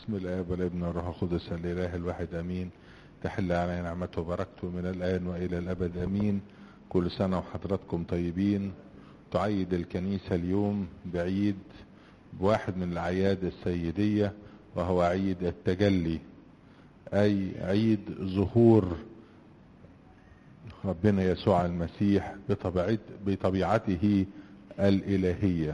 بسم الآب والابن والروح القدس الإله الواحد أمين تحل علينا نعمته وبركته من الآن وإلى الأبد أمين كل سنة وحضراتكم طيبين تعيد الكنيسة اليوم بعيد بواحد من الأعياد السيدية وهو عيد التجلي أي عيد ظهور ربنا يسوع المسيح بطبيعته الإلهية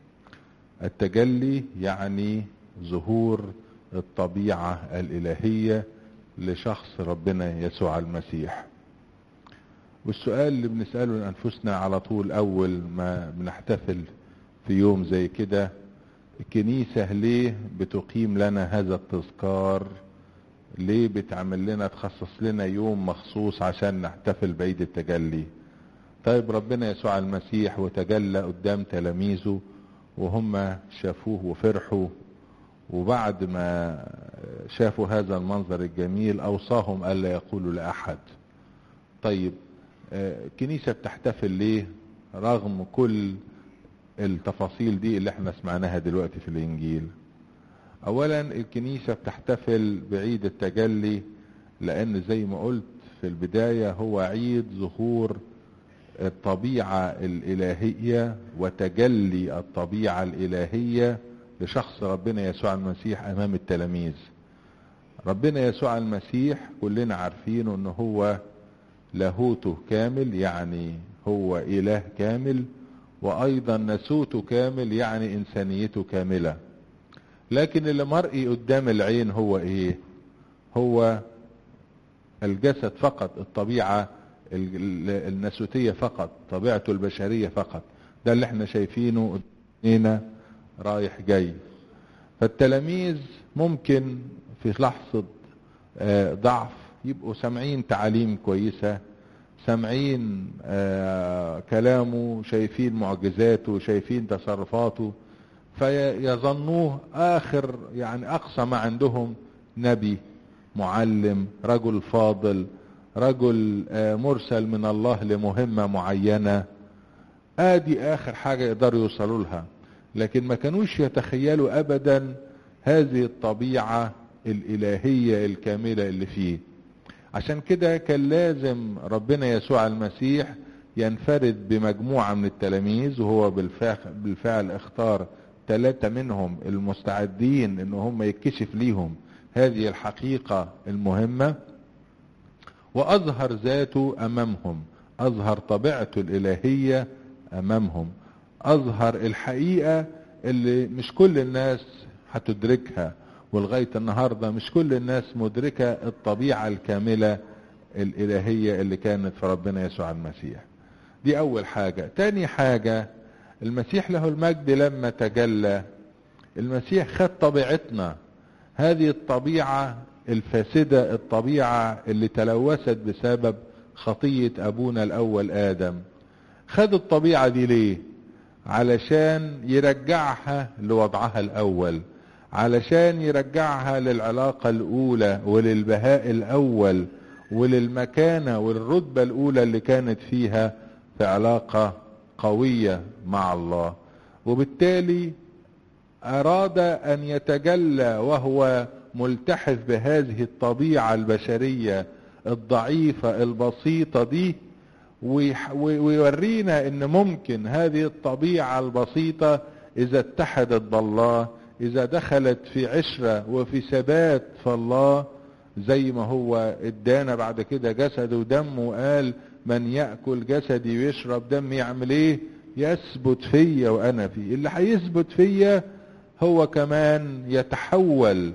التجلي يعني ظهور الطبيعة الإلهية لشخص ربنا يسوع المسيح والسؤال اللي بنسأله لأنفسنا على طول أول ما بنحتفل في يوم زي كده الكنيسة ليه بتقيم لنا هذا التذكار ليه بتعمل لنا تخصص لنا يوم مخصوص عشان نحتفل بعيد التجلي طيب ربنا يسوع المسيح وتجلى قدام تلاميذه وهم شافوه وفرحوا وبعد ما شافوا هذا المنظر الجميل أوصاهم ألا يقولوا لأحد طيب الكنيسة بتحتفل ليه رغم كل التفاصيل دي اللي احنا سمعناها دلوقتي في الإنجيل أولا الكنيسة بتحتفل بعيد التجلي لأن زي ما قلت في البداية هو عيد ظهور الطبيعة الإلهية وتجلي الطبيعة الإلهية لشخص ربنا يسوع المسيح أمام التلاميذ ربنا يسوع المسيح كلنا عارفين أنه هو لاهوته كامل يعني هو إله كامل وأيضا نسوته كامل يعني إنسانيته كاملة لكن اللي مرئي قدام العين هو إيه هو الجسد فقط الطبيعة النسوتية فقط طبيعته البشرية فقط ده اللي احنا شايفينه قدامنا رايح جاي فالتلاميذ ممكن في لحظة ضعف يبقوا سامعين تعاليم كويسة سامعين كلامه شايفين معجزاته شايفين تصرفاته فيظنوه آخر يعني أقصى ما عندهم نبي معلم رجل فاضل رجل مرسل من الله لمهمة معينة ادي اخر حاجة يقدروا يوصلوا لها لكن ما كانوش يتخيلوا ابدا هذه الطبيعة الالهية الكاملة اللي فيه عشان كده كان لازم ربنا يسوع المسيح ينفرد بمجموعة من التلاميذ وهو بالفعل اختار ثلاثة منهم المستعدين ان هم يكشف ليهم هذه الحقيقة المهمة واظهر ذاته امامهم اظهر طبيعته الالهية امامهم اظهر الحقيقة اللي مش كل الناس هتدركها ولغاية النهاردة مش كل الناس مدركة الطبيعة الكاملة الالهية اللي كانت في ربنا يسوع المسيح دي اول حاجة تاني حاجة المسيح له المجد لما تجلى المسيح خد طبيعتنا هذه الطبيعة الفاسدة الطبيعة اللي تلوثت بسبب خطية أبونا الأول آدم خد الطبيعة دي ليه علشان يرجعها لوضعها الأول علشان يرجعها للعلاقة الأولى وللبهاء الأول وللمكانة والرتبة الأولى اللي كانت فيها في علاقة قوية مع الله وبالتالي أراد أن يتجلى وهو ملتحف بهذه الطبيعة البشرية الضعيفة البسيطة دي ويورينا ان ممكن هذه الطبيعة البسيطة اذا اتحدت بالله اذا دخلت في عشرة وفي ثبات في الله زي ما هو ادانا بعد كده جسد ودم وقال من يأكل جسدي ويشرب دمي يعمل ايه يثبت فيا وانا فيه اللي هيثبت فيا هو كمان يتحول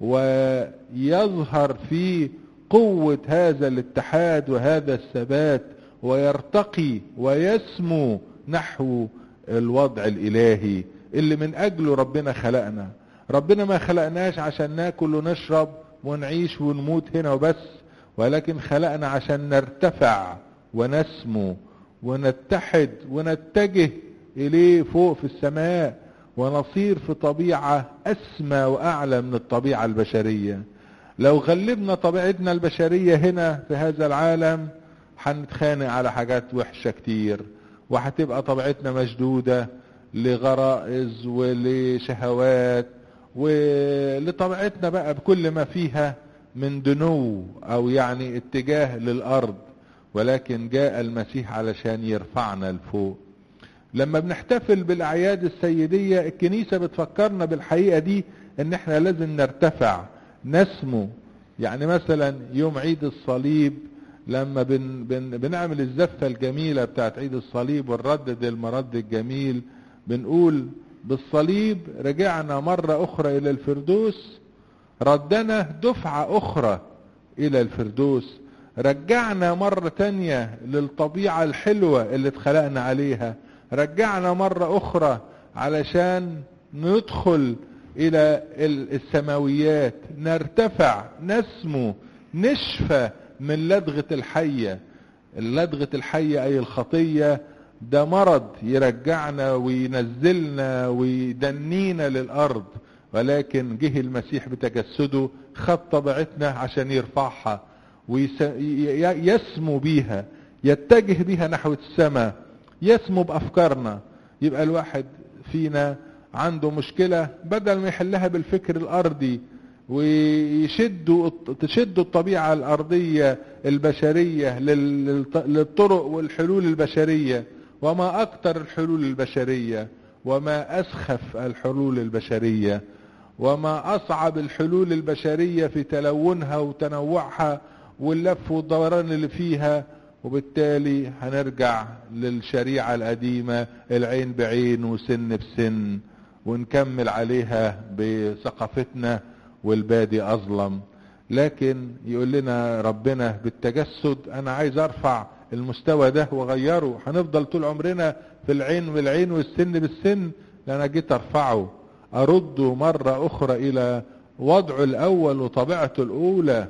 ويظهر في قوة هذا الاتحاد وهذا الثبات ويرتقي ويسمو نحو الوضع الإلهي اللي من أجله ربنا خلقنا ربنا ما خلقناش عشان ناكل ونشرب ونعيش ونموت هنا وبس ولكن خلقنا عشان نرتفع ونسمو ونتحد ونتجه إليه فوق في السماء ونصير في طبيعة أسمى وأعلى من الطبيعة البشرية لو غلبنا طبيعتنا البشرية هنا في هذا العالم هنتخانق على حاجات وحشة كتير وهتبقى طبيعتنا مشدودة لغرائز ولشهوات ولطبيعتنا بقى بكل ما فيها من دنو او يعني اتجاه للارض ولكن جاء المسيح علشان يرفعنا لفوق لما بنحتفل بالاعياد السيدية الكنيسة بتفكرنا بالحقيقة دي ان احنا لازم نرتفع نسمو يعني مثلا يوم عيد الصليب لما بن بن بنعمل الزفة الجميلة بتاعت عيد الصليب ونردد المرد الجميل بنقول بالصليب رجعنا مرة أخرى إلى الفردوس ردنا دفعة أخرى إلى الفردوس رجعنا مرة تانية للطبيعة الحلوة اللي اتخلقنا عليها رجعنا مرة أخرى علشان ندخل إلى السماويات نرتفع نسمو نشفى من لدغة الحية اللدغة الحية أي الخطية ده مرض يرجعنا وينزلنا ويدنينا للأرض ولكن جه المسيح بتجسده خد طبيعتنا عشان يرفعها ويسمو بيها يتجه بيها نحو السماء يسمو بأفكارنا يبقى الواحد فينا عنده مشكلة بدل ما يحلها بالفكر الأرضي ويشدوا تشدوا الطبيعة الأرضية البشرية للطرق والحلول البشرية وما أكثر الحلول البشرية وما أسخف الحلول البشرية وما أصعب الحلول البشرية في تلونها وتنوعها واللف والدوران اللي فيها وبالتالي هنرجع للشريعة القديمة العين بعين وسن بسن ونكمل عليها بثقافتنا والبادي أظلم لكن يقول لنا ربنا بالتجسد أنا عايز أرفع المستوى ده وأغيره هنفضل طول عمرنا في العين بالعين والسن بالسن لأنا جيت أرفعه أرده مرة أخرى إلى وضعه الأول وطبيعته الأولى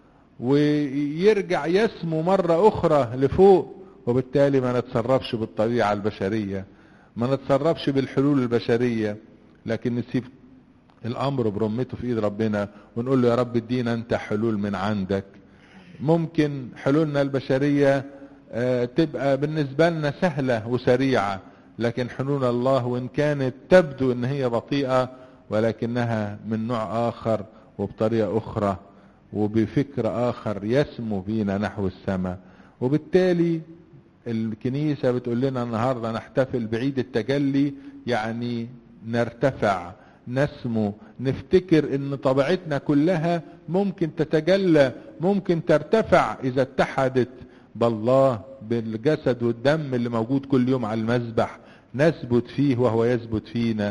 ويرجع يسمو مرة أخرى لفوق وبالتالي ما نتصرفش بالطبيعة البشرية ما نتصرفش بالحلول البشرية لكن نسيب الأمر برمته في إيد ربنا ونقول له يا رب ادينا أنت حلول من عندك ممكن حلولنا البشرية تبقى بالنسبة لنا سهلة وسريعة لكن حلول الله وإن كانت تبدو أن هي بطيئة ولكنها من نوع آخر وبطريقة أخرى وبفكر آخر يسمو بينا نحو السماء وبالتالي الكنيسة بتقول لنا النهاردة نحتفل بعيد التجلي يعني نرتفع نسمو نفتكر ان طبيعتنا كلها ممكن تتجلى ممكن ترتفع اذا اتحدت بالله بالجسد والدم اللي موجود كل يوم على المذبح نثبت فيه وهو يثبت فينا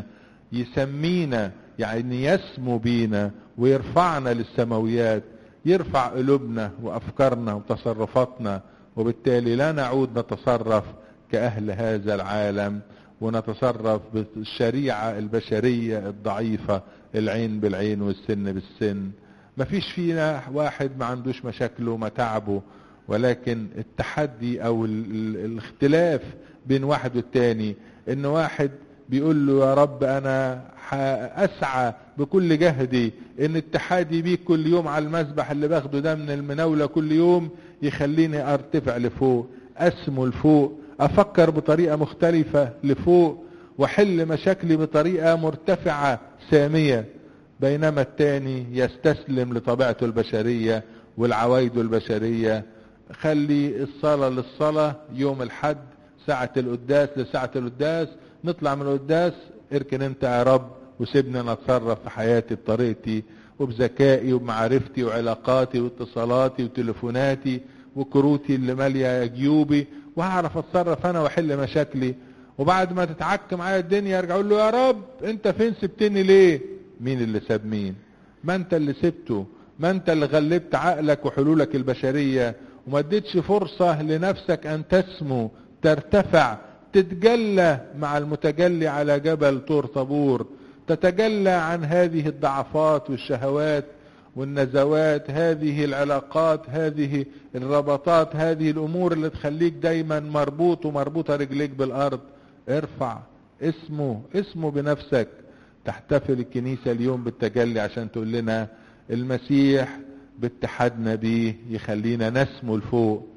يسمينا يعني يسمو بينا ويرفعنا للسماويات يرفع قلوبنا وافكارنا وتصرفاتنا وبالتالي لا نعود نتصرف كاهل هذا العالم ونتصرف بالشريعة البشرية الضعيفة العين بالعين والسن بالسن مفيش فينا واحد ما عندوش مشاكله ومتاعبه ولكن التحدي او الاختلاف بين واحد والتاني ان واحد بيقول له يا رب انا اسعى بكل جهدي ان اتحادي بيك كل يوم على المسبح اللي باخده ده من المناولة كل يوم يخليني ارتفع لفوق اسمو لفوق افكر بطريقة مختلفة لفوق واحل مشاكلي بطريقة مرتفعة سامية بينما التاني يستسلم لطبيعته البشرية والعوايد البشرية خلي الصلاة للصلاة يوم الحد ساعة القداس لساعة القداس نطلع من القداس اركن انت يا رب وسيبني انا اتصرف في حياتي بطريقتي وبذكائي وبمعرفتي وعلاقاتي واتصالاتي وتليفوناتي وكروتي اللي ماليه جيوبي وهعرف اتصرف انا واحل مشاكلي وبعد ما تتعك معايا الدنيا ارجع اقول له يا رب انت فين سبتني ليه مين اللي ساب مين ما انت اللي سبته ما انت اللي غلبت عقلك وحلولك البشرية وما اديتش فرصة لنفسك ان تسمو ترتفع تتجلى مع المتجلي على جبل طور طابور تتجلى عن هذه الضعفات والشهوات والنزوات هذه العلاقات هذه الربطات هذه الامور اللي تخليك دايما مربوط ومربوطة رجليك بالارض ارفع اسمه اسمه بنفسك تحتفل الكنيسة اليوم بالتجلي عشان تقول لنا المسيح باتحادنا بيه يخلينا نسمو لفوق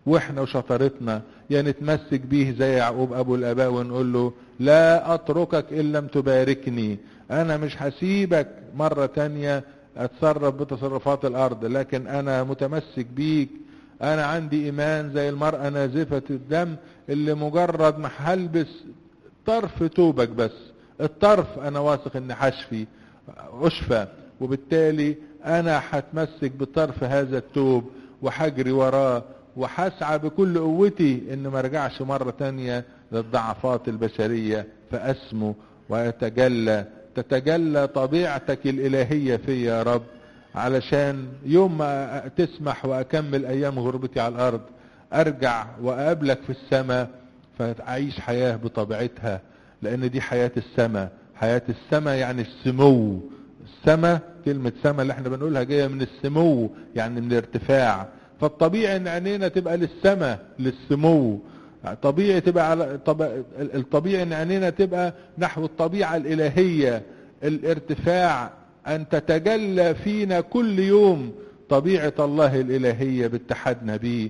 واحنا وشطارتنا يا نتمسك بيه زي يعقوب ابو الاباء ونقول له لا اتركك ان لم تباركني انا مش هسيبك مرة تانية اتصرف بتصرفات الارض لكن انا متمسك بيك انا عندي ايمان زي المرأة نازفة الدم اللي مجرد ما هلبس طرف توبك بس الطرف انا واثق ان هشفي اشفى وبالتالي انا هتمسك بطرف هذا التوب وهجري وراه وهسعى بكل قوتي ان ما ارجعش مرة تانية للضعفات البشرية فاسمو ويتجلى تتجلى طبيعتك الالهية في يا رب علشان يوم ما تسمح واكمل ايام غربتي على الارض ارجع واقابلك في السماء فاعيش حياة بطبيعتها لان دي حياة السماء حياة السماء يعني السمو السماء كلمة سماء اللي احنا بنقولها جاية من السمو يعني من الارتفاع فالطبيعي ان عينينا تبقى للسماء للسمو طبيعي تبقى على طب... الطبيعي ان عينينا تبقى نحو الطبيعة الالهية الارتفاع ان تتجلى فينا كل يوم طبيعة الله الالهية باتحادنا بيه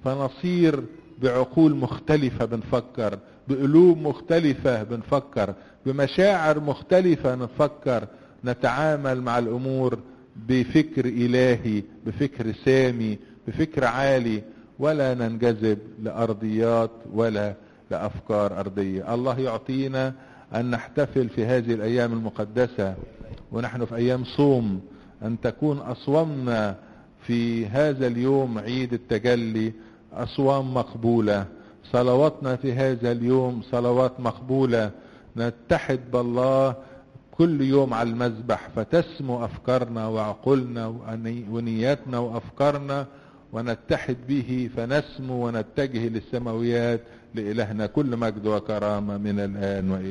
فنصير بعقول مختلفة بنفكر بقلوب مختلفة بنفكر بمشاعر مختلفة نفكر نتعامل مع الامور بفكر الهي بفكر سامي بفكر عالي ولا ننجذب لارضيات ولا لافكار ارضيه الله يعطينا ان نحتفل في هذه الايام المقدسه ونحن في ايام صوم ان تكون اصوامنا في هذا اليوم عيد التجلي اصوام مقبوله صلواتنا في هذا اليوم صلوات مقبوله نتحد بالله كل يوم على المذبح فتسمو افكارنا وعقولنا ونياتنا وافكارنا ونتحد به فنسمو ونتجه للسماويات لإلهنا كل مجد وكرامة من الآن وإلى